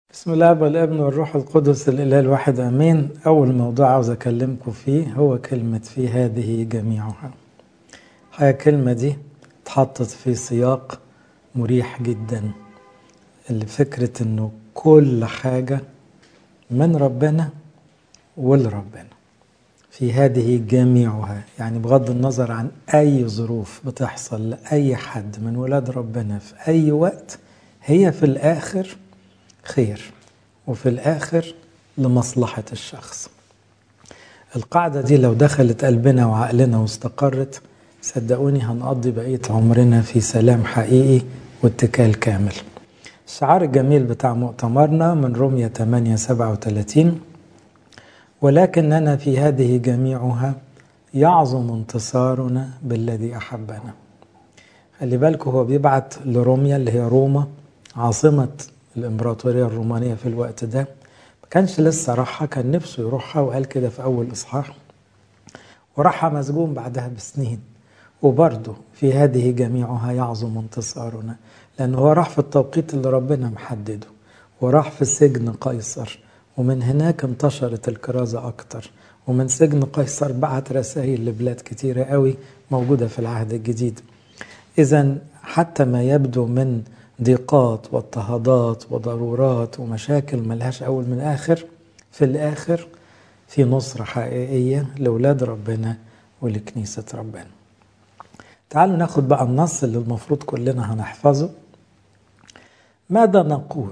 بسم الله والابن والروح القدس الاله الواحد امين اول موضوع عاوز اكلمكم فيه هو كلمه في هذه جميعها هي الكلمه دي اتحطت في سياق مريح جدا اللي فكره انه كل حاجه من ربنا ولربنا في هذه جميعها يعني بغض النظر عن اي ظروف بتحصل لاي حد من ولاد ربنا في اي وقت هي في الاخر خير وفي الآخر لمصلحة الشخص القاعدة دي لو دخلت قلبنا وعقلنا واستقرت صدقوني هنقضي بقية عمرنا في سلام حقيقي واتكال كامل الشعار الجميل بتاع مؤتمرنا من رومية 8 37 ولكننا في هذه جميعها يعظم انتصارنا بالذي أحبنا خلي بالكم هو بيبعت لروميا اللي هي روما عاصمة الامبراطوريه الرومانيه في الوقت ده ما كانش لسه راحها كان نفسه يروحها وقال كده في اول اصحاح وراحها مسجون بعدها بسنين وبرضه في هذه جميعها يعظم انتصارنا لأنه هو راح في التوقيت اللي ربنا محدده وراح في سجن قيصر ومن هناك انتشرت الكرازة أكتر ومن سجن قيصر بعت رسائل لبلاد كتيرة قوي موجودة في العهد الجديد إذا حتى ما يبدو من ضيقات واضطهادات وضرورات ومشاكل ملهاش أول من آخر في الآخر في نصرة حقيقية لأولاد ربنا ولكنيسة ربنا تعالوا ناخد بقى النص اللي المفروض كلنا هنحفظه ماذا نقول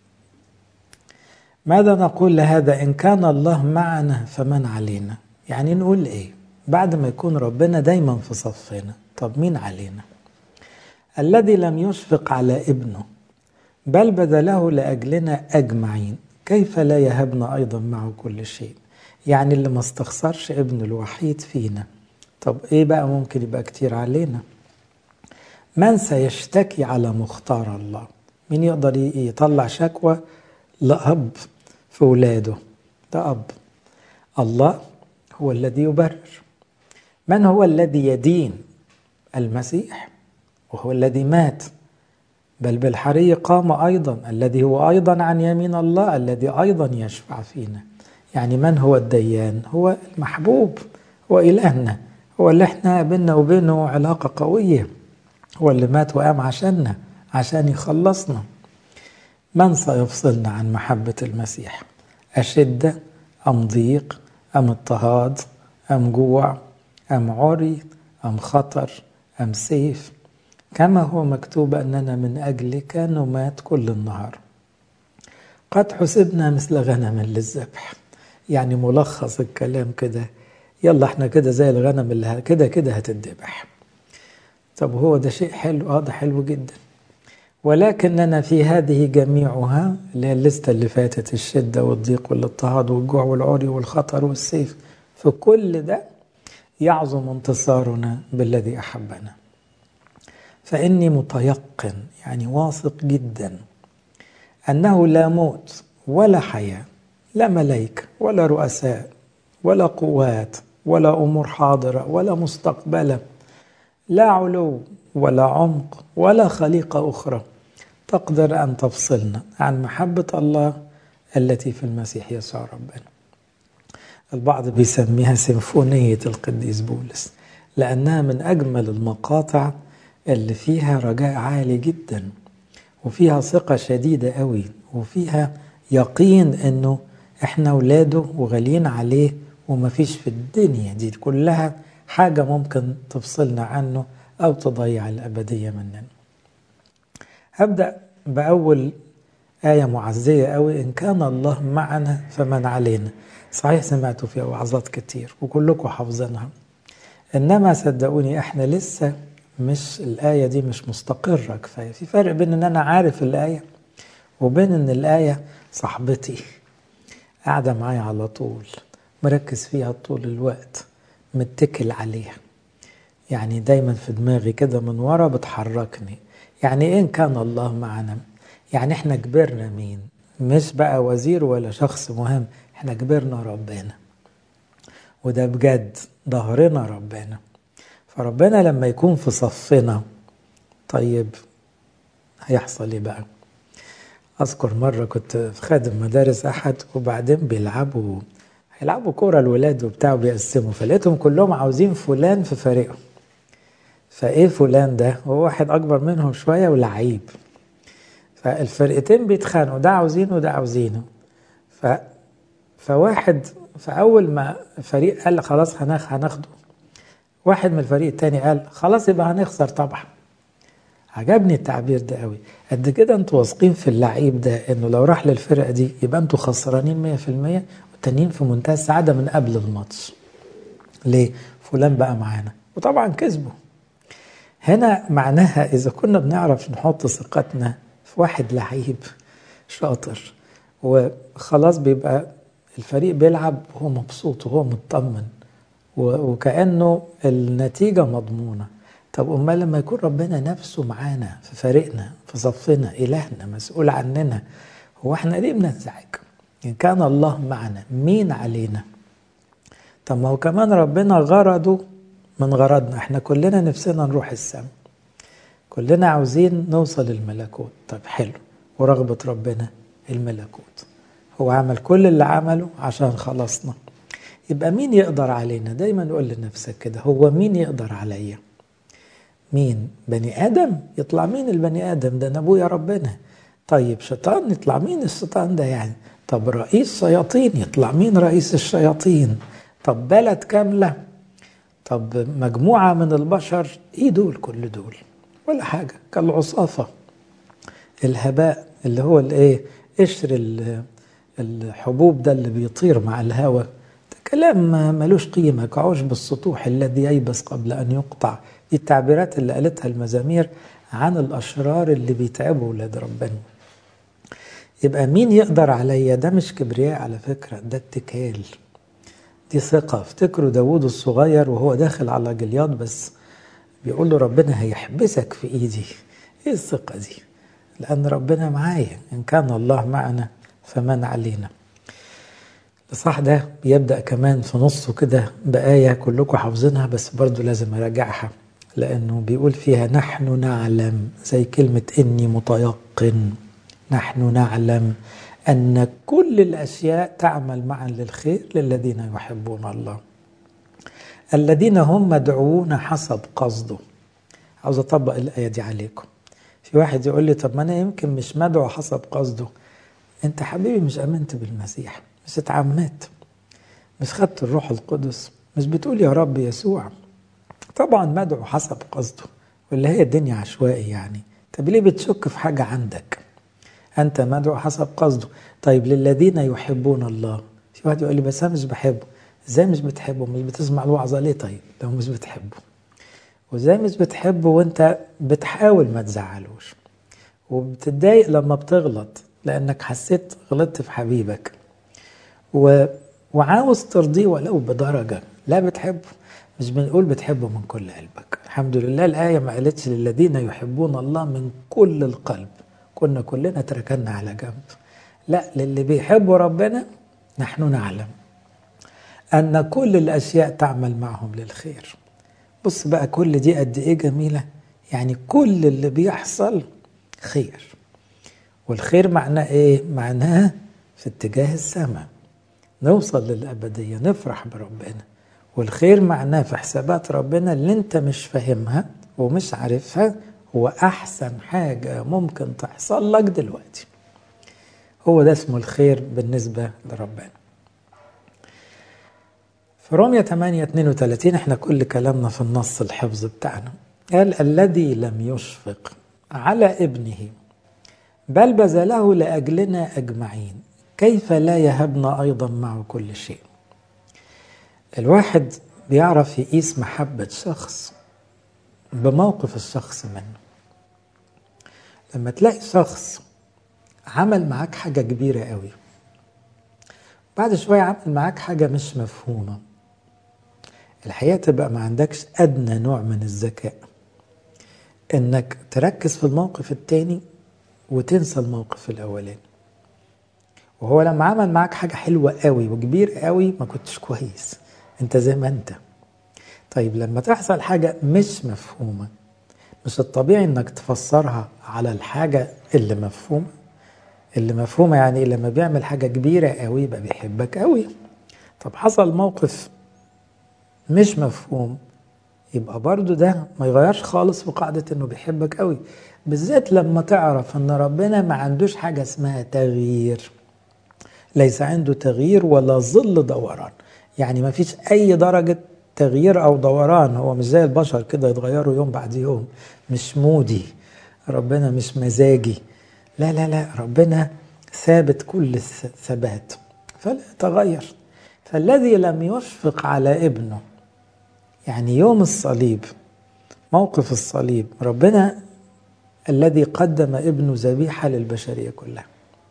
ماذا نقول لهذا إن كان الله معنا فمن علينا يعني نقول إيه بعد ما يكون ربنا دايما في صفنا طب مين علينا الذي لم يشفق على ابنه بل بذله لاجلنا اجمعين كيف لا يهبنا ايضا معه كل شيء يعني اللي ما استخسرش ابنه الوحيد فينا طب ايه بقى ممكن يبقى كتير علينا من سيشتكي على مختار الله مين يقدر يطلع شكوى لأب في ولاده ده أب الله هو الذي يبرر من هو الذي يدين المسيح وهو الذي مات بل بالحري قام أيضا الذي هو أيضا عن يمين الله الذي أيضا يشفع فينا يعني من هو الديان هو المحبوب هو إلهنا هو اللي احنا بينا وبينه علاقة قوية هو اللي مات وقام عشاننا عشان يخلصنا من سيفصلنا عن محبة المسيح أشدة أم ضيق أم اضطهاد أم جوع أم عري أم خطر أم سيف كما هو مكتوب أننا من أجلك نمات كل النهار قد حسبنا مثل غنم للذبح يعني ملخص الكلام كده يلا احنا كده زي الغنم اللي كده كده هتتذبح طب هو ده شيء حلو اه ده حلو جدا ولكننا في هذه جميعها اللي هي الليسته اللي فاتت الشده والضيق والاضطهاد والجوع والعري والخطر والسيف في كل ده يعظم انتصارنا بالذي احبنا فإني متيقن يعني واثق جدا أنه لا موت ولا حياة لا ملائكة ولا رؤساء ولا قوات ولا أمور حاضرة ولا مستقبلة لا علو ولا عمق ولا خليقة أخرى تقدر أن تفصلنا عن محبة الله التي في المسيح يسوع ربنا البعض بيسميها سيمفونية القديس بولس لأنها من أجمل المقاطع اللي فيها رجاء عالي جدا وفيها ثقة شديدة قوي وفيها يقين انه احنا ولاده وغاليين عليه ومفيش في الدنيا دي كلها حاجة ممكن تفصلنا عنه او تضيع الابدية مننا هبدأ بأول آية معزية قوي إن كان الله معنا فمن علينا صحيح سمعتوا فيها وعظات كتير وكلكم حافظينها إنما صدقوني إحنا لسه مش الآية دي مش مستقرة كفاية في فرق بين إن أنا عارف الآية وبين إن الآية صاحبتي قاعدة معايا على طول مركز فيها طول الوقت متكل عليها يعني دايما في دماغي كده من ورا بتحركني يعني إن كان الله معنا يعني إحنا كبرنا مين مش بقى وزير ولا شخص مهم إحنا كبرنا ربنا وده بجد ظهرنا ربنا فربنا لما يكون في صفنا طيب هيحصل ايه بقى أذكر مرة كنت في خادم مدارس أحد وبعدين بيلعبوا هيلعبوا كورة الولاد وبتاع بيقسموا فلقيتهم كلهم عاوزين فلان في فريقهم فإيه فلان ده هو واحد أكبر منهم شوية ولعيب فالفرقتين بيتخانقوا ده عاوزينه وده عاوزينه ف فواحد فأول ما فريق قال خلاص هناخده واحد من الفريق التاني قال خلاص يبقى هنخسر طبعا عجبني التعبير ده قوي قد كده انتوا واثقين في اللعيب ده انه لو راح للفرقه دي يبقى انتوا خسرانين 100% والتانيين في منتهى السعاده من قبل الماتش ليه فلان بقى معانا وطبعا كسبوا هنا معناها اذا كنا بنعرف نحط ثقتنا في واحد لعيب شاطر وخلاص بيبقى الفريق بيلعب وهو مبسوط وهو مطمن وكأنه النتيجة مضمونة طب أمال لما يكون ربنا نفسه معانا في فريقنا في صفنا إلهنا مسؤول عننا هو احنا ليه بننزعج؟ إن كان الله معنا مين علينا؟ طب ما هو كمان ربنا غرضه من غرضنا احنا كلنا نفسنا نروح السماء كلنا عاوزين نوصل الملكوت طب حلو ورغبة ربنا الملكوت هو عمل كل اللي عمله عشان خلصنا يبقى مين يقدر علينا دايما قول لنفسك كده هو مين يقدر عليا مين بني ادم يطلع مين البني ادم ده انا ابويا ربنا طيب شيطان يطلع مين الشيطان ده يعني طب رئيس شياطين يطلع مين رئيس الشياطين طب بلد كامله طب مجموعه من البشر ايه دول كل دول ولا حاجه كالعصافه الهباء اللي هو الايه قشر الحبوب ده اللي بيطير مع الهواء كلام ملوش قيمة كعشب السطوح الذي ييبس قبل أن يقطع دي التعبيرات اللي قالتها المزامير عن الأشرار اللي بيتعبوا ولاد ربنا يبقى مين يقدر عليا ده مش كبرياء على فكرة ده اتكال دي ثقة افتكروا داوود الصغير وهو داخل على جلياد بس بيقول له ربنا هيحبسك في ايدي ايه الثقة دي لأن ربنا معايا إن كان الله معنا فمن علينا الإصحاح ده بيبدأ كمان في نصه كده بآية كلكم حافظينها بس برضو لازم أراجعها لأنه بيقول فيها نحن نعلم زي كلمة إني متيقن نحن نعلم أن كل الأشياء تعمل معا للخير للذين يحبون الله الذين هم مدعوون حسب قصده عاوز أطبق الآية دي عليكم في واحد يقول لي طب ما أنا يمكن مش مدعو حسب قصده أنت حبيبي مش آمنت بالمسيح مش اتعمدت مش خدت الروح القدس مش بتقول يا رب يسوع طبعا مدعو حسب قصده ولا هي الدنيا عشوائي يعني طب ليه بتشك في حاجة عندك أنت مدعو حسب قصده طيب للذين يحبون الله في واحد يقول لي بس أنا مش بحبه ازاي مش بتحبه مش بتسمع الوعظة ليه طيب لو مش بتحبه وازاي مش بتحبه وانت بتحاول ما تزعلوش وبتتضايق لما بتغلط لانك حسيت غلطت في حبيبك و... وعاوز ترضيه ولو بدرجة لا بتحبه مش بنقول بتحبه من كل قلبك الحمد لله الآية ما قالتش للذين يحبون الله من كل القلب كنا كلنا تركنا على جنب لا للي بيحبوا ربنا نحن نعلم أن كل الأشياء تعمل معهم للخير بص بقى كل دي قد إيه جميلة يعني كل اللي بيحصل خير والخير معناه إيه؟ معناه في اتجاه السماء نوصل للأبدية نفرح بربنا والخير معناه في حسابات ربنا اللي انت مش فاهمها ومش عارفها هو أحسن حاجة ممكن تحصل لك دلوقتي هو ده اسمه الخير بالنسبة لربنا في رومية 8 32 احنا كل كلامنا في النص الحفظ بتاعنا قال الذي لم يشفق على ابنه بل بذله لأجلنا أجمعين كيف لا يهبنا أيضا معه كل شيء الواحد بيعرف يقيس محبة شخص بموقف الشخص منه لما تلاقي شخص عمل معاك حاجة كبيرة قوي بعد شوية عمل معاك حاجة مش مفهومة الحقيقة تبقى ما عندكش أدنى نوع من الذكاء إنك تركز في الموقف التاني وتنسى الموقف الأولاني وهو لما عمل معاك حاجة حلوة قوي وكبيرة قوي ما كنتش كويس انت زي ما انت طيب لما تحصل حاجة مش مفهومة مش الطبيعي انك تفسرها على الحاجة اللي مفهومة اللي مفهومة يعني لما بيعمل حاجة كبيرة قوي يبقى بيحبك قوي طب حصل موقف مش مفهوم يبقى برضو ده ما يغيرش خالص في قاعدة انه بيحبك قوي بالذات لما تعرف ان ربنا ما عندوش حاجة اسمها تغيير ليس عنده تغيير ولا ظل دوران يعني ما فيش اي درجة تغيير او دوران هو مش زي البشر كده يتغيروا يوم بعد يوم مش مودي ربنا مش مزاجي لا لا لا ربنا ثابت كل الثبات فلا يتغير فالذي لم يشفق على ابنه يعني يوم الصليب موقف الصليب ربنا الذي قدم ابنه ذبيحة للبشرية كلها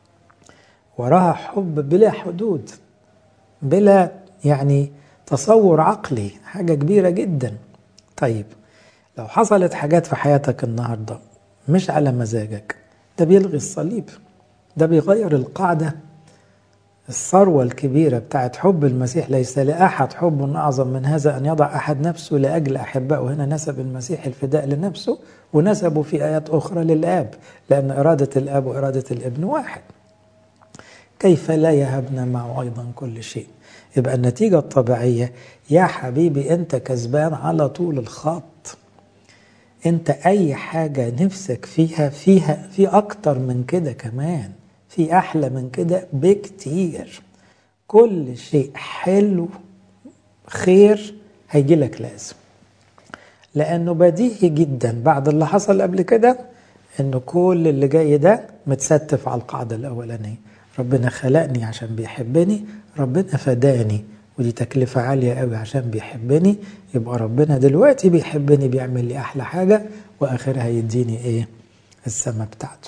وراها حب بلا حدود بلا يعني تصور عقلي حاجة كبيرة جدا طيب لو حصلت حاجات في حياتك النهاردة مش على مزاجك ده بيلغي الصليب ده بيغير القاعدة الثروة الكبيرة بتاعت حب المسيح ليس لأحد حب أعظم من هذا أن يضع أحد نفسه لأجل أحبائه هنا نسب المسيح الفداء لنفسه ونسبه في آيات أخرى للآب لأن إرادة الآب وإرادة الابن واحد كيف لا يهبنا معه أيضا كل شيء يبقى النتيجة الطبيعية يا حبيبي أنت كسبان على طول الخط أنت أي حاجة نفسك فيها فيها في أكتر من كده كمان في أحلى من كده بكتير كل شيء حلو خير هيجي لك لازم لأنه بديهي جدا بعد اللي حصل قبل كده إنه كل اللي جاي ده متستف على القاعدة الأولانية ربنا خلقني عشان بيحبني ربنا فداني ودي تكلفة عالية قوي عشان بيحبني يبقى ربنا دلوقتي بيحبني بيعمل لي أحلى حاجة وآخرها يديني إيه السما بتاعته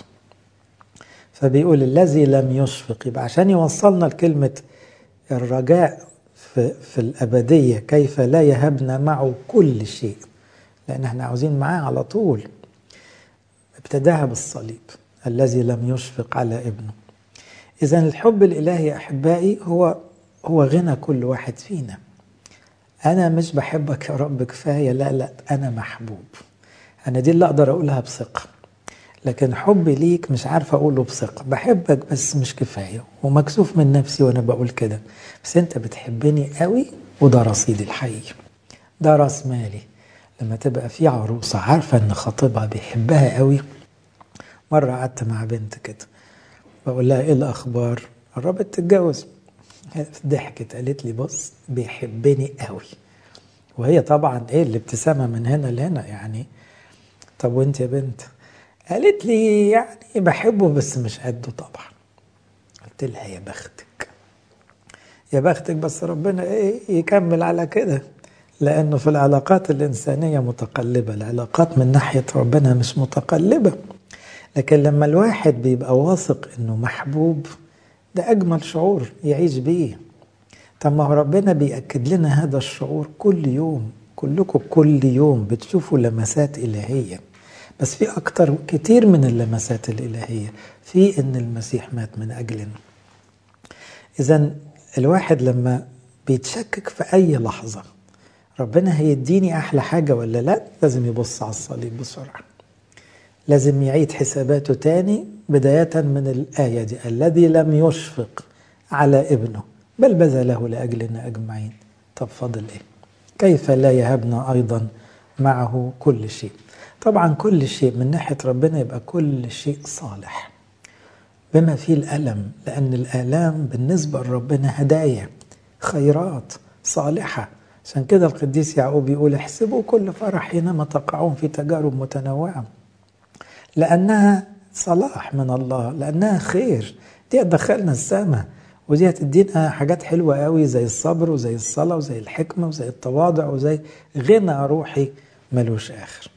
فبيقول الذي لم يشفق يبقى عشان يوصلنا لكلمة الرجاء في, في الأبدية كيف لا يهبنا معه كل شيء لأن احنا عاوزين معاه على طول ابتداها بالصليب الذي لم يشفق على ابنه إذا الحب الإلهي أحبائي هو هو غنى كل واحد فينا أنا مش بحبك يا رب كفاية لا لا أنا محبوب أنا دي اللي أقدر أقولها بثقة لكن حبي ليك مش عارف أقوله بثقة بحبك بس مش كفاية ومكسوف من نفسي وأنا بقول كده بس أنت بتحبني قوي وده رصيدي الحقيقي ده راس مالي لما تبقى في عروسة عارفة إن خطيبها بيحبها قوي مرة قعدت مع بنت كده بقول لها ايه الاخبار قربت تتجوز ضحكت قالت لي بص بيحبني قوي وهي طبعا ايه الابتسامه من هنا لهنا يعني طب وانت يا بنت قالت لي يعني بحبه بس مش قده طبعا قلت لها يا بختك يا بختك بس ربنا ايه يكمل على كده لانه في العلاقات الانسانيه متقلبه العلاقات من ناحيه ربنا مش متقلبه لكن لما الواحد بيبقى واثق انه محبوب ده اجمل شعور يعيش بيه طب ما هو ربنا بيأكد لنا هذا الشعور كل يوم كلكم كل يوم بتشوفوا لمسات إلهية بس في أكتر كتير من اللمسات الإلهية في إن المسيح مات من أجلنا إذا الواحد لما بيتشكك في أي لحظة ربنا هيديني أحلى حاجة ولا لا لازم يبص على الصليب بسرعة لازم يعيد حساباته تاني بداية من الآية دي الذي لم يشفق على ابنه بل بذله لأجلنا أجمعين طب فضل إيه كيف لا يهبنا أيضا معه كل شيء طبعا كل شيء من ناحية ربنا يبقى كل شيء صالح بما فيه الألم لأن الآلام بالنسبة لربنا هدايا خيرات صالحة عشان كده القديس يعقوب يقول احسبوا كل فرح حينما تقعون في تجارب متنوعة لأنها صلاح من الله لأنها خير دي هتدخلنا السماء ودي هتدينا حاجات حلوة قوي زي الصبر وزي الصلاة وزي الحكمة وزي التواضع وزي غنى روحي ملوش آخر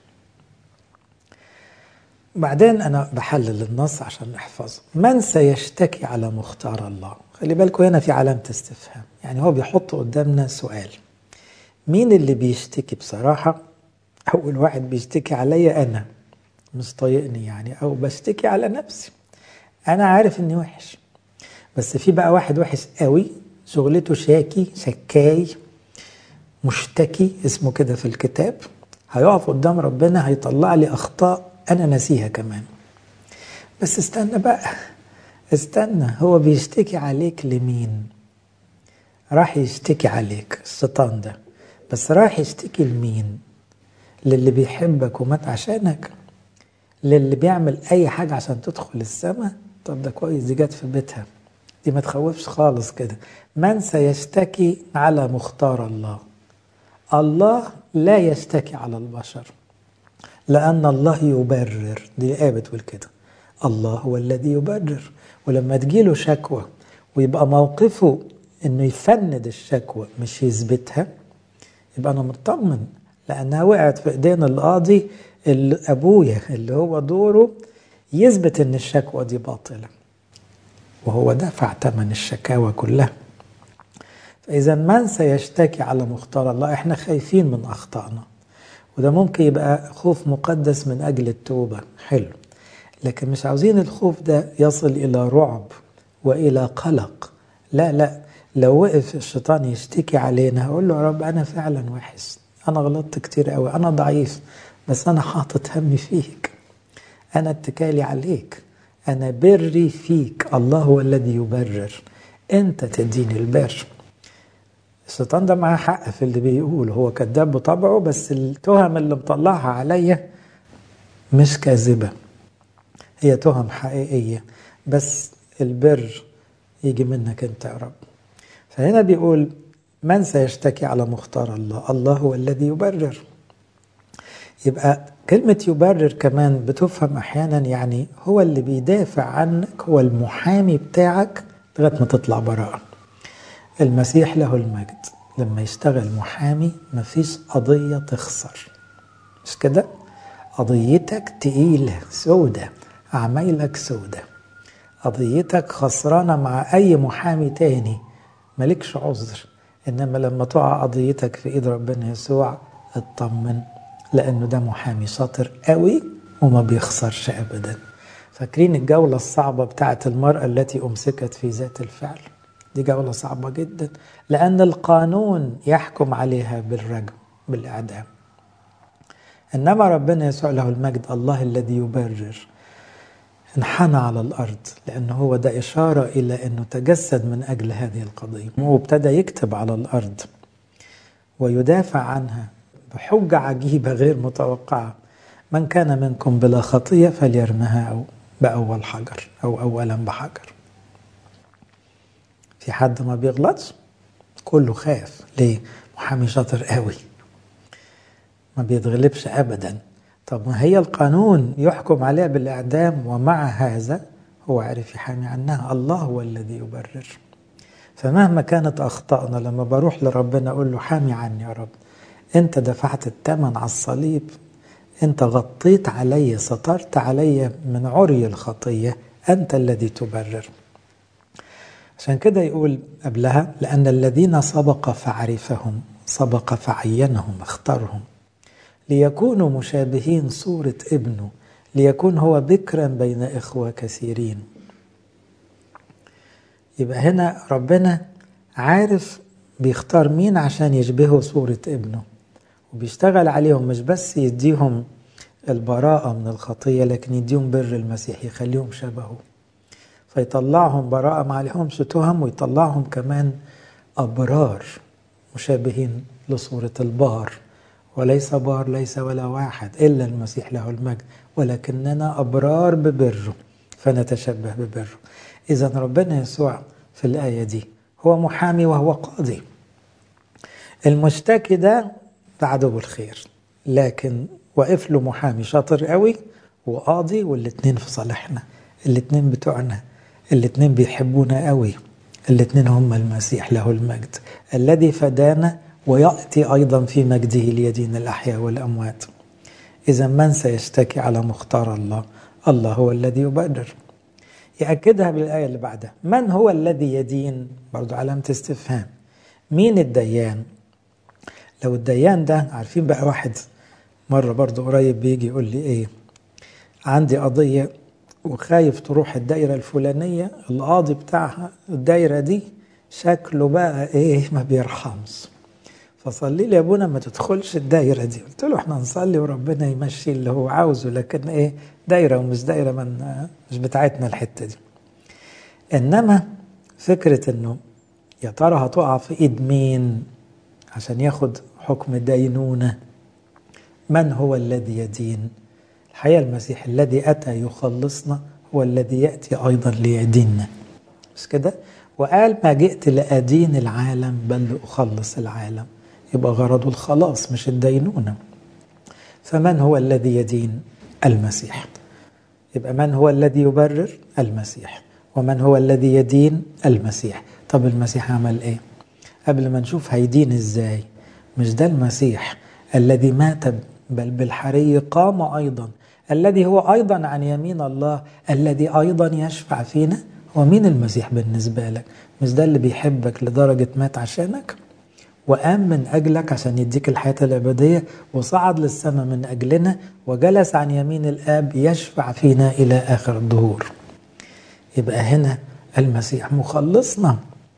بعدين أنا بحلل النص عشان نحفظه من سيشتكي على مختار الله خلي بالكم هنا في علامة استفهام يعني هو بيحط قدامنا سؤال مين اللي بيشتكي بصراحة أول واحد بيشتكي عليا أنا مش طايقني يعني او بشتكي على نفسي انا عارف اني وحش بس في بقى واحد وحش قوي شغلته شاكي شكاي مشتكي اسمه كده في الكتاب هيقف قدام ربنا هيطلع لي اخطاء انا ناسيها كمان بس استنى بقى استنى هو بيشتكي عليك لمين راح يشتكي عليك الشيطان ده بس راح يشتكي لمين للي بيحبك ومات عشانك للي بيعمل اي حاجة عشان تدخل السماء طب ده كويس دي جت في بيتها دي ما تخوفش خالص كده من سيشتكي على مختار الله الله لا يشتكي على البشر لأن الله يبرر دي الآية بتقول كده الله هو الذي يبرر ولما تجيله شكوى ويبقى موقفه انه يفند الشكوى مش يثبتها يبقى انا مطمن لانها وقعت في ايدين القاضي اللي ابويا اللي هو دوره يثبت ان الشكوى دي باطله وهو دفع ثمن الشكاوى كلها فاذا من سيشتكي على مختار الله احنا خايفين من اخطائنا وده ممكن يبقى خوف مقدس من اجل التوبه حلو لكن مش عاوزين الخوف ده يصل الى رعب والى قلق لا لا لو وقف الشيطان يشتكي علينا هقول له يا رب انا فعلا وحش انا غلطت كتير قوي انا ضعيف بس انا حاطط همي فيك انا اتكالي عليك انا بري فيك الله هو الذي يبرر انت تديني البر الشيطان ده معاه حق في اللي بيقول هو كذاب بطبعه بس التهم اللي مطلعها عليا مش كاذبه هي تهم حقيقيه بس البر يجي منك انت يا رب فهنا بيقول من سيشتكي على مختار الله الله هو الذي يبرر يبقى كلمة يبرر كمان بتفهم أحيانا يعني هو اللي بيدافع عنك هو المحامي بتاعك لغاية ما تطلع براءة المسيح له المجد لما يشتغل محامي مفيش قضية تخسر مش كده قضيتك تقيلة سودة عمايلك سودة قضيتك خسرانة مع أي محامي تاني مالكش عذر إنما لما تقع قضيتك في إيد ربنا يسوع اطمن لأنه ده محامي شاطر قوي وما بيخسرش أبدا فاكرين الجولة الصعبة بتاعت المرأة التي أمسكت في ذات الفعل دي جولة صعبة جدا لأن القانون يحكم عليها بالرجم بالإعدام إنما ربنا يسوع له المجد الله الذي يبرر انحنى على الأرض لأنه هو ده إشارة إلى أنه تجسد من أجل هذه القضية وابتدى يكتب على الأرض ويدافع عنها بحجة عجيبة غير متوقعة من كان منكم بلا خطية فليرمها أو بأول حجر أو أولا بحجر في حد ما بيغلطش كله خاف ليه محامي شاطر قوي ما بيتغلبش أبدا طب ما هي القانون يحكم عليها بالإعدام ومع هذا هو عرف يحامي عنها الله هو الذي يبرر فمهما كانت أخطائنا لما بروح لربنا أقول له حامي عني يا رب أنت دفعت الثمن على الصليب أنت غطيت علي سترت علي من عري الخطية أنت الذي تبرر عشان كده يقول قبلها لأن الذين سبق فعرفهم سبق فعينهم اختارهم ليكونوا مشابهين صورة ابنه ليكون هو بكرا بين إخوة كثيرين يبقى هنا ربنا عارف بيختار مين عشان يشبهوا صورة ابنه وبيشتغل عليهم مش بس يديهم البراءة من الخطية لكن يديهم بر المسيح يخليهم شبهه فيطلعهم براءة ما عليهمش تهم ويطلعهم كمان أبرار مشابهين لصورة البار وليس بار ليس ولا واحد إلا المسيح له المجد ولكننا أبرار ببره فنتشبه ببره إذا ربنا يسوع في الآية دي هو محامي وهو قاضي المشتكي ده ده عدو الخير لكن واقف له محامي شاطر قوي وقاضي والاتنين في صالحنا الاتنين بتوعنا الاتنين بيحبونا قوي الاتنين هم المسيح له المجد الذي فدانا ويأتي أيضا في مجده ليدين الأحياء والأموات إذا من سيشتكي على مختار الله الله هو الذي يبرر يأكدها بالآية اللي بعدها من هو الذي يدين برضو علامة استفهام مين الديان لو الديان ده عارفين بقى واحد مرة برضو قريب بيجي يقول لي ايه عندي قضية وخايف تروح الدايرة الفلانية القاضي بتاعها الدايرة دي شكله بقى ايه ما بيرحمش فصلي لي يا ابونا ما تدخلش الدايره دي قلت له احنا نصلي وربنا يمشي اللي هو عاوزه لكن ايه دايره ومش دايره من مش بتاعتنا الحته دي إنما فكرة إنه يا ترى هتقع في إيد مين عشان ياخد حكم دينونة من هو الذي يدين الحقيقة المسيح الذي أتى يخلصنا هو الذي يأتي أيضا ليديننا بس كده وقال ما جئت لأدين العالم بل لأخلص العالم يبقى غرضه الخلاص مش الدينونة فمن هو الذي يدين المسيح يبقى من هو الذي يبرر المسيح ومن هو الذي يدين المسيح طب المسيح عمل ايه قبل ما نشوف هيدين ازاي مش ده المسيح الذي مات بل بالحري قام ايضا الذي هو ايضا عن يمين الله الذي ايضا يشفع فينا هو مين المسيح بالنسبه لك مش ده اللي بيحبك لدرجه مات عشانك وقام من أجلك عشان يديك الحياة الأبدية وصعد للسماء من أجلنا وجلس عن يمين الآب يشفع فينا إلى آخر الدهور يبقى هنا المسيح مخلصنا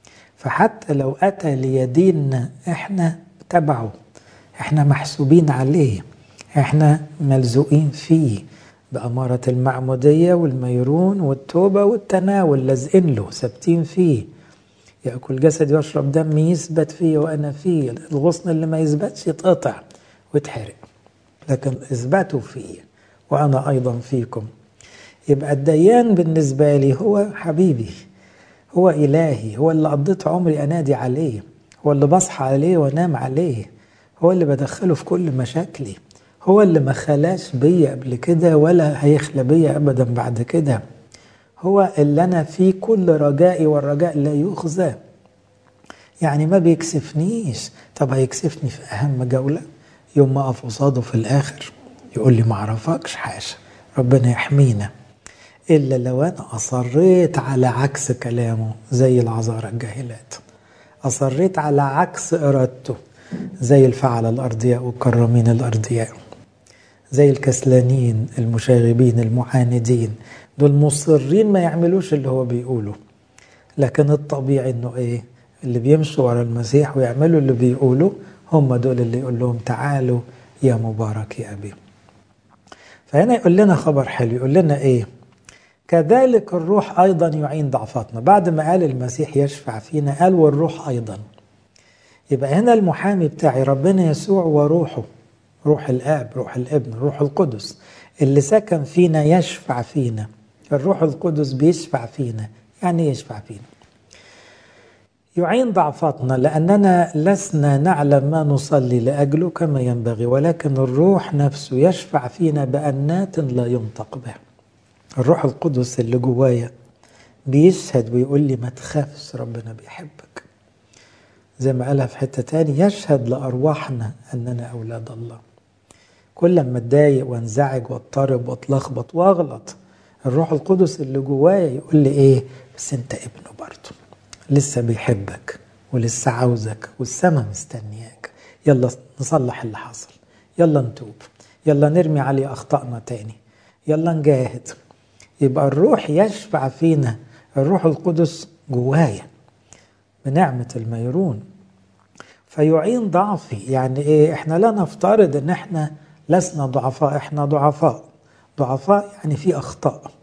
فحتى لو أتى ليديننا إحنا تبعه إحنا محسوبين عليه إحنا ملزوقين فيه بأمارة المعمودية والميرون والتوبة والتناول لازقين له ثابتين فيه يأكل جسد ويشرب دم يثبت فيه وأنا فيه الغصن اللي ما يثبتش يتقطع ويتحرق لكن اثبتوا فيه وأنا أيضا فيكم يبقى الديان بالنسبة لي هو حبيبي هو إلهي هو اللي قضيت عمري أنادي عليه هو اللي بصحى عليه وانام عليه هو اللي بدخله في كل مشاكلي هو اللي ما خلاش بيا قبل كده ولا هيخلى بيا أبدا بعد كده هو اللي أنا فيه كل رجائي والرجاء لا يخزى يعني ما بيكسفنيش طب هيكسفني في أهم جولة يوم ما أقف قصاده في الآخر يقول لي ما أعرفكش حاشا ربنا يحمينا إلا لو أنا أصريت على عكس كلامه زي العذارى الجاهلات أصريت على عكس إرادته زي الفعل الأرضياء والكرامين الأرضياء زي الكسلانين المشاغبين المعاندين دول مصرين ما يعملوش اللي هو بيقوله لكن الطبيعي انه ايه اللي بيمشوا ورا المسيح ويعملوا اللي بيقولوا هم دول اللي يقول لهم تعالوا يا مبارك يا ابي فهنا يقول لنا خبر حلو يقول لنا ايه كذلك الروح ايضا يعين ضعفاتنا بعد ما قال المسيح يشفع فينا قال والروح ايضا يبقى هنا المحامي بتاعي ربنا يسوع وروحه روح الاب روح الابن روح القدس اللي سكن فينا يشفع فينا الروح القدس بيشفع فينا يعني يشفع فينا يعين ضعفاتنا لأننا لسنا نعلم ما نصلي لأجله كما ينبغي ولكن الروح نفسه يشفع فينا بأنات لا ينطق به الروح القدس اللي جوايا بيشهد ويقول لي ما تخافش ربنا بيحبك زي ما قالها في حتة تاني يشهد لأرواحنا أننا أولاد الله كل ما اتضايق وانزعج واضطرب واتلخبط واغلط الروح القدس اللي جوايا يقول لي ايه بس انت ابنه برضه لسه بيحبك ولسه عاوزك والسما مستنياك يلا نصلح اللي حصل يلا نتوب يلا نرمي عليه اخطائنا تاني يلا نجاهد يبقى الروح يشفع فينا الروح القدس جوايا بنعمة الميرون فيعين ضعفي يعني ايه احنا لا نفترض ان احنا لسنا ضعفاء احنا ضعفاء ضعفاء يعني في اخطاء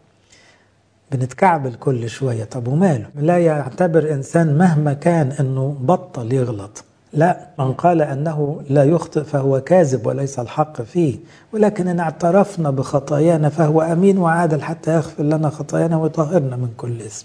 بنتكعبل كل شويه طب وماله لا يعتبر انسان مهما كان انه بطل يغلط لا من قال انه لا يخطئ فهو كاذب وليس الحق فيه ولكن ان اعترفنا بخطايانا فهو امين وعادل حتى يغفر لنا خطايانا ويطهرنا من كل اسم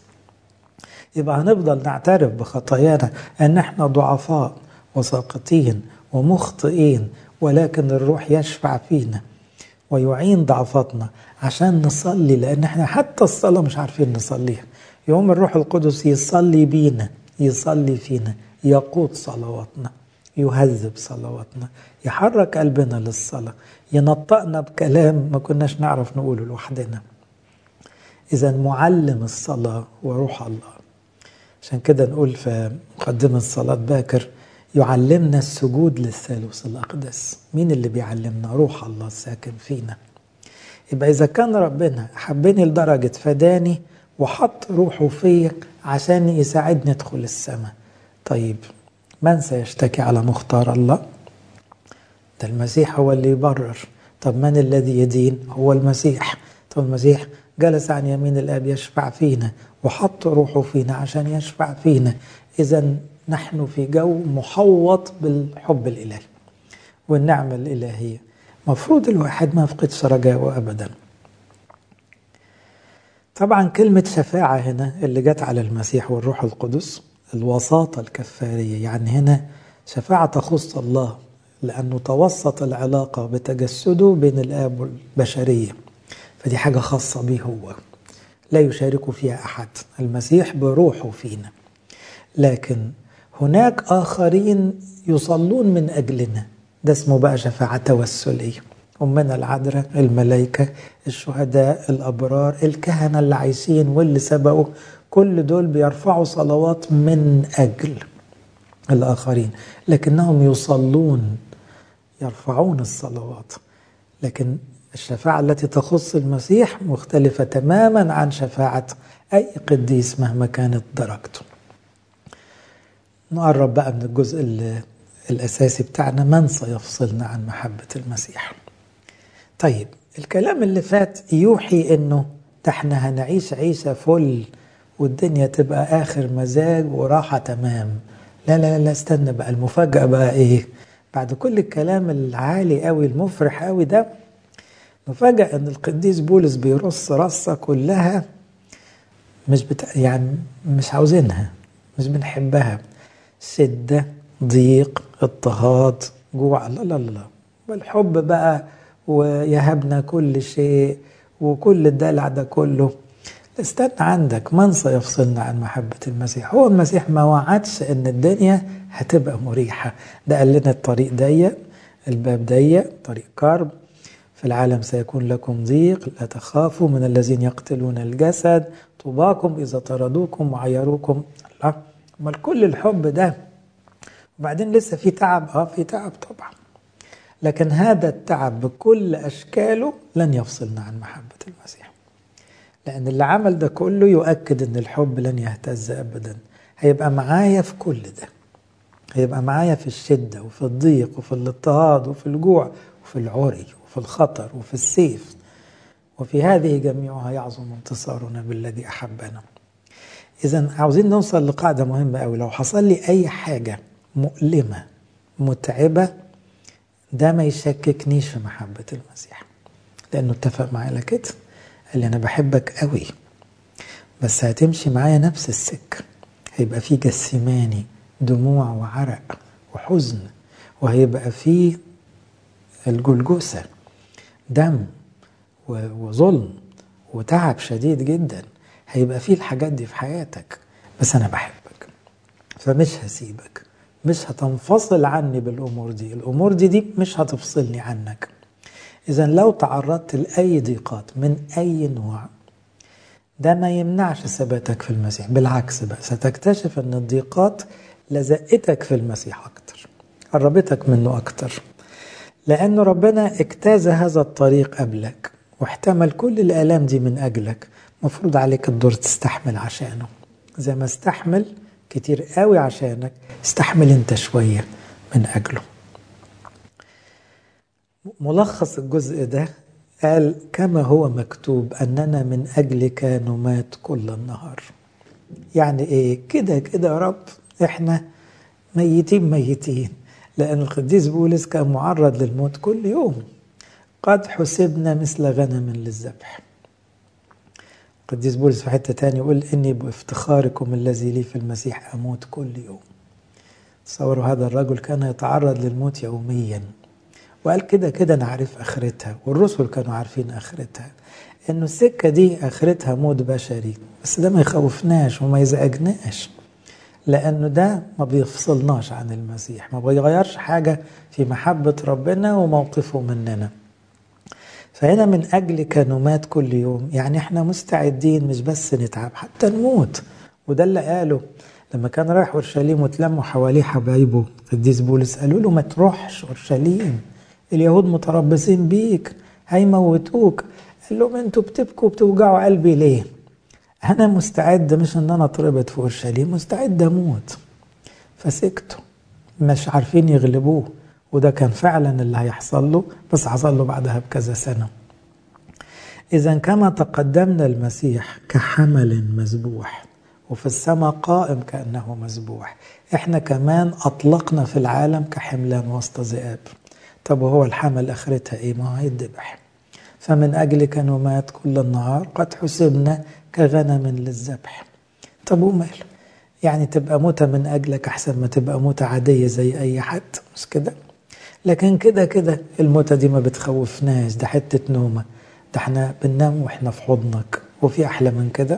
يبقى هنفضل نعترف بخطايانا ان احنا ضعفاء وساقطين ومخطئين ولكن الروح يشفع فينا ويعين ضعفاتنا عشان نصلي لان احنا حتى الصلاه مش عارفين نصليها يوم الروح القدس يصلي بينا يصلي فينا يقود صلواتنا يهذب صلواتنا يحرك قلبنا للصلاه ينطقنا بكلام ما كناش نعرف نقوله لوحدنا اذا معلم الصلاه وروح الله عشان كده نقول في مقدمه صلاه باكر يعلمنا السجود للثالوث الأقدس مين اللي بيعلمنا روح الله الساكن فينا يبقى إذا كان ربنا حبني لدرجة فداني وحط روحه فيا عشان يساعدني أدخل السماء طيب من سيشتكي على مختار الله ده المسيح هو اللي يبرر طب من الذي يدين هو المسيح طب المسيح جلس عن يمين الآب يشفع فينا وحط روحه فينا عشان يشفع فينا إذا نحن في جو محوط بالحب الإلهي والنعمة الإلهية مفروض الواحد ما يفقدش رجاءه أبدا طبعا كلمة شفاعة هنا اللي جت على المسيح والروح القدس الوساطة الكفارية يعني هنا شفاعة تخص الله لأنه توسط العلاقة بتجسده بين الآب والبشرية فدي حاجة خاصة به هو لا يشارك فيها أحد المسيح بروحه فينا لكن هناك آخرين يصلون من أجلنا ده اسمه بقى شفاعة توسلية أمنا العذراء الملائكة الشهداء الأبرار الكهنة اللي عايشين واللي سبقوا كل دول بيرفعوا صلوات من أجل الآخرين لكنهم يصلون يرفعون الصلوات لكن الشفاعة التي تخص المسيح مختلفة تماما عن شفاعة أي قديس مهما كانت درجته نقرب بقى من الجزء الأساسي بتاعنا من سيفصلنا عن محبة المسيح طيب الكلام اللي فات يوحي انه ده احنا هنعيش عيشه فل والدنيا تبقى اخر مزاج وراحه تمام لا لا لا استنى بقى المفاجاه بقى ايه بعد كل الكلام العالي قوي المفرح قوي ده مفاجأة ان القديس بولس بيرص رصة كلها مش بتا... يعني مش عاوزينها مش بنحبها شدة ضيق اضطهاد جوع لا لا لا والحب بقى ويهبنا كل شيء وكل الدلع ده كله استنى عندك من سيفصلنا عن محبة المسيح هو المسيح ما وعدش ان الدنيا هتبقى مريحة ده قال لنا الطريق ضيق الباب ضيق طريق كرب في العالم سيكون لكم ضيق لا تخافوا من الذين يقتلون الجسد طوباكم إذا طردوكم وعيروكم الله امال كل الحب ده وبعدين لسه في تعب اه في تعب طبعا لكن هذا التعب بكل أشكاله لن يفصلنا عن محبة المسيح لأن اللي عمل ده كله يؤكد أن الحب لن يهتز أبدا هيبقى معايا في كل ده هيبقى معايا في الشدة وفي الضيق وفي الاضطهاد وفي الجوع وفي العري وفي الخطر وفي السيف وفي هذه جميعها يعظم انتصارنا بالذي أحبنا إذا عاوزين نوصل لقاعدة مهمة أوي لو حصل لي أي حاجة مؤلمة متعبة ده ما يشككنيش في محبة المسيح لأنه اتفق معايا على كده قال لي أنا بحبك قوي بس هتمشي معايا نفس السكة هيبقى في جسماني دموع وعرق وحزن وهيبقى في الجلجوسة دم وظلم وتعب شديد جدا هيبقى فيه الحاجات دي في حياتك بس أنا بحبك فمش هسيبك مش هتنفصل عني بالامور دي الامور دي دي مش هتفصلني عنك اذا لو تعرضت لاي ضيقات من اي نوع ده ما يمنعش ثباتك في المسيح بالعكس بقى ستكتشف ان الضيقات لزقتك في المسيح اكتر قربتك منه اكتر لأن ربنا اجتاز هذا الطريق قبلك واحتمل كل الآلام دي من أجلك مفروض عليك الدور تستحمل عشانه زي ما استحمل كتير قوي عشانك استحمل انت شوية من أجله ملخص الجزء ده قال كما هو مكتوب أننا من أجلك نمات كل النهار يعني إيه كده كده يا رب إحنا ميتين ميتين لأن القديس بولس كان معرض للموت كل يوم قد حسبنا مثل غنم للذبح القديس بولس في حتة تاني يقول إني بافتخاركم الذي لي في المسيح أموت كل يوم تصوروا هذا الرجل كان يتعرض للموت يوميا وقال كده كده أنا عارف آخرتها والرسل كانوا عارفين آخرتها إنه السكة دي آخرتها موت بشري بس ده ما يخوفناش وما يزعجناش لأنه ده ما بيفصلناش عن المسيح ما بيغيرش حاجة في محبة ربنا وموقفه مننا فهنا من أجلك نمات كل يوم يعني احنا مستعدين مش بس نتعب حتى نموت وده اللي قاله لما كان رايح اورشليم وتلموا حواليه حبايبه قديس بولس قالوا له ما تروحش اورشليم اليهود متربصين بيك هيموتوك قال لهم انتوا بتبكوا بتوجعوا قلبي ليه انا مستعد مش ان انا اتربط في اورشليم مستعد اموت فسكتوا مش عارفين يغلبوه وده كان فعلا اللي هيحصل له بس حصل له بعدها بكذا سنه إذا كما تقدمنا المسيح كحمل مذبوح وفي السماء قائم كأنه مذبوح احنا كمان أطلقنا في العالم كحملان وسط ذئاب طب وهو الحمل آخرتها إيه ما هو هيتذبح فمن أجلك نمات كل النهار قد حسبنا كغنم للذبح طب وماله يعني تبقى موتة من أجلك أحسن ما تبقى موتة عادية زي أي حد مش كده لكن كده كده الموتة دي ما بتخوفناش ده حتة نومة ده احنا بننام واحنا في حضنك وفي أحلى من كده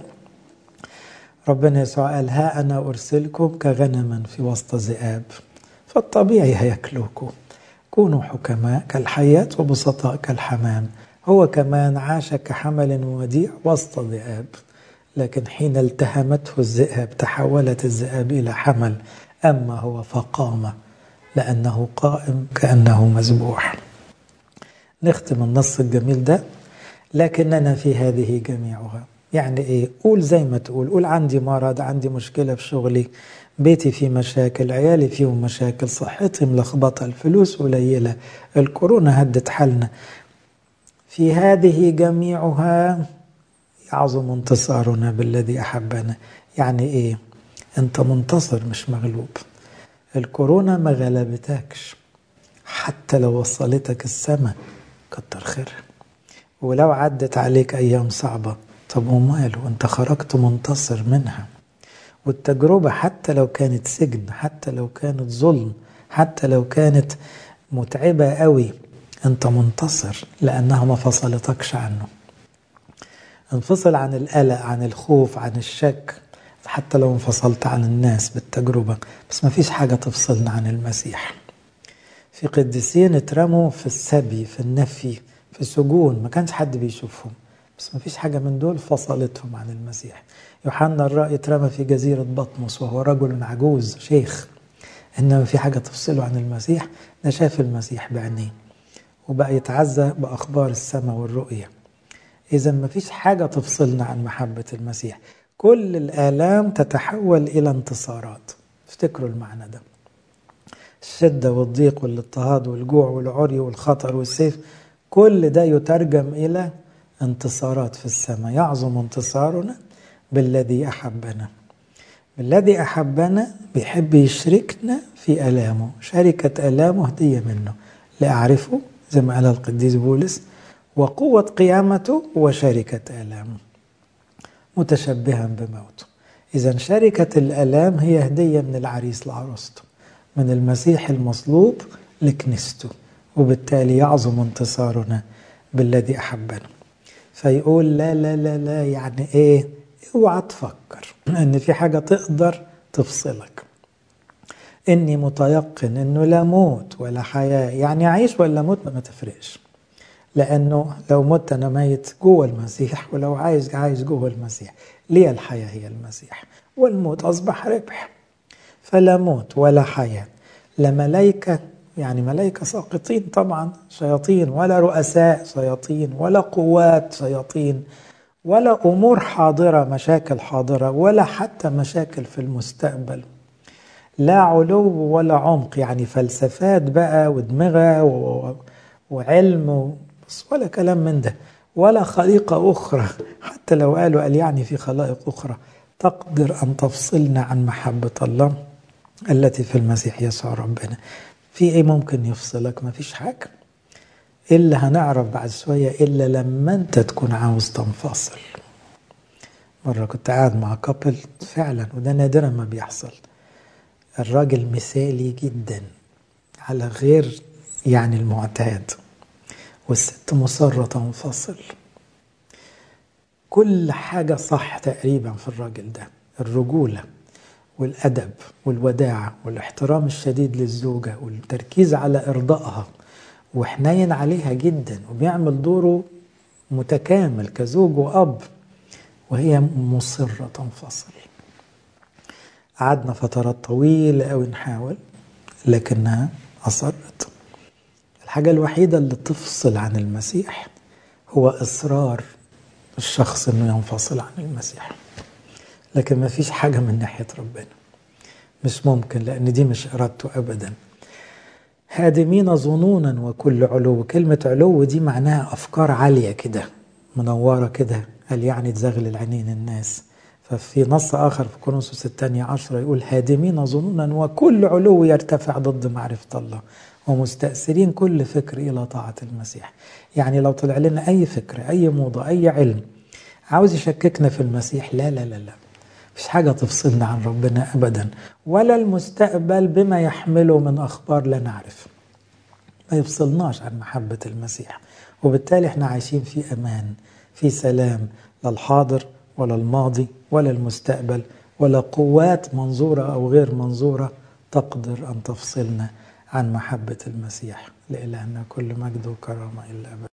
ربنا يسوع قال ها أنا أرسلكم كغنما في وسط ذئاب فالطبيعي هياكلوكم كونوا حكماء كالحياة وبسطاء كالحمام هو كمان عاش كحمل وديع وسط ذئاب لكن حين التهمته الذئاب تحولت الذئاب إلى حمل أما هو فقام لأنه قائم كأنه مذبوح نختم النص الجميل ده لكننا في هذه جميعها يعني ايه قول زي ما تقول قول عندي مرض عندي مشكلة في شغلي بيتي فيه مشاكل عيالي فيهم مشاكل صحتي ملخبطة الفلوس قليلة الكورونا هدت حالنا في هذه جميعها يعظم انتصارنا بالذي أحبنا يعني إيه أنت منتصر مش مغلوب الكورونا ما غلبتكش حتى لو وصلتك السماء كتر خيرها ولو عدت عليك أيام صعبة طب وماله أنت خرجت منتصر منها والتجربة حتى لو كانت سجن حتى لو كانت ظلم حتى لو كانت متعبة قوي أنت منتصر لأنها ما فصلتكش عنه انفصل عن القلق عن الخوف عن الشك حتى لو انفصلت عن الناس بالتجربة بس ما فيش حاجة تفصلنا عن المسيح في قديسين اترموا في السبي في النفي في سجون ما كانش حد بيشوفهم بس ما فيش حاجة من دول فصلتهم عن المسيح يوحنا الرأي اترمى في جزيرة بطمس وهو رجل عجوز شيخ إنما في حاجة تفصله عن المسيح ده شاف المسيح بعينيه وبقى يتعزى بأخبار السماء والرؤية إذا ما فيش حاجة تفصلنا عن محبة المسيح كل الآلام تتحول إلى انتصارات افتكروا المعنى ده الشدة والضيق والاضطهاد والجوع والعري والخطر والسيف كل ده يترجم إلى انتصارات في السماء يعظم انتصارنا بالذي أحبنا بالذي أحبنا بيحب يشركنا في ألامه شركة ألامه هدية منه لأعرفه زي ما قال القديس بولس وقوة قيامته وشركة آلامه متشبها بموته إذا شركة الآلام هي هدية من العريس لعروسته من المسيح المصلوب لكنيسته وبالتالي يعظم انتصارنا بالذي أحبنا فيقول لا لا لا لا يعني إيه اوعى تفكر ان في حاجة تقدر تفصلك اني متيقن انه لا موت ولا حياة يعني اعيش ولا موت ما تفرقش لانه لو مت انا ميت جوه المسيح ولو عايز عايز جوه المسيح ليه الحياة هي المسيح والموت اصبح ربح فلا موت ولا حياة لا ملائكة يعني ملائكة ساقطين طبعا شياطين ولا رؤساء شياطين ولا قوات شياطين ولا امور حاضره مشاكل حاضره ولا حتى مشاكل في المستقبل لا علو ولا عمق يعني فلسفات بقى ودماغه وعلم بس ولا كلام من ده ولا خليقة أخرى حتى لو قالوا قال يعني في خلائق أخرى تقدر أن تفصلنا عن محبة الله التي في المسيح يسوع ربنا في إيه ممكن يفصلك ما فيش حاجة إلا هنعرف بعد شوية إلا لما أنت تكون عاوز تنفصل مرة كنت قاعد مع كابل فعلا وده نادرا ما بيحصل الراجل مثالي جدا على غير يعني المعتاد والست مصرة تنفصل كل حاجة صح تقريبا في الراجل ده الرجولة والأدب والوداعة والاحترام الشديد للزوجة والتركيز على إرضائها وحنين عليها جدا وبيعمل دوره متكامل كزوج وأب وهي مصرة تنفصل قعدنا فترات طويلة أوي نحاول لكنها أصرت الحاجة الوحيدة اللي تفصل عن المسيح هو إصرار الشخص إنه ينفصل عن المسيح لكن ما فيش حاجة من ناحية ربنا مش ممكن لأن دي مش إرادته أبداً هادمين ظنونا وكل علو كلمة علو دي معناها أفكار عالية كده منورة كده قال يعني تزغلل عينين الناس ففي نص آخر في كورنثوس الثانية عشرة يقول هادمين ظنونا وكل علو يرتفع ضد معرفة الله ومستأثرين كل فكر إلى طاعة المسيح يعني لو طلع لنا أي فكرة أي موضة أي علم عاوز يشككنا في المسيح لا لا لا لا مفيش حاجة تفصلنا عن ربنا أبدا ولا المستقبل بما يحمله من أخبار لا نعرف ما يفصلناش عن محبة المسيح وبالتالي احنا عايشين في أمان في سلام لا الحاضر ولا الماضي ولا المستقبل ولا قوات منظورة أو غير منظورة تقدر أن تفصلنا عن محبة المسيح لإلهنا كل مجد وكرامة إلا أبدا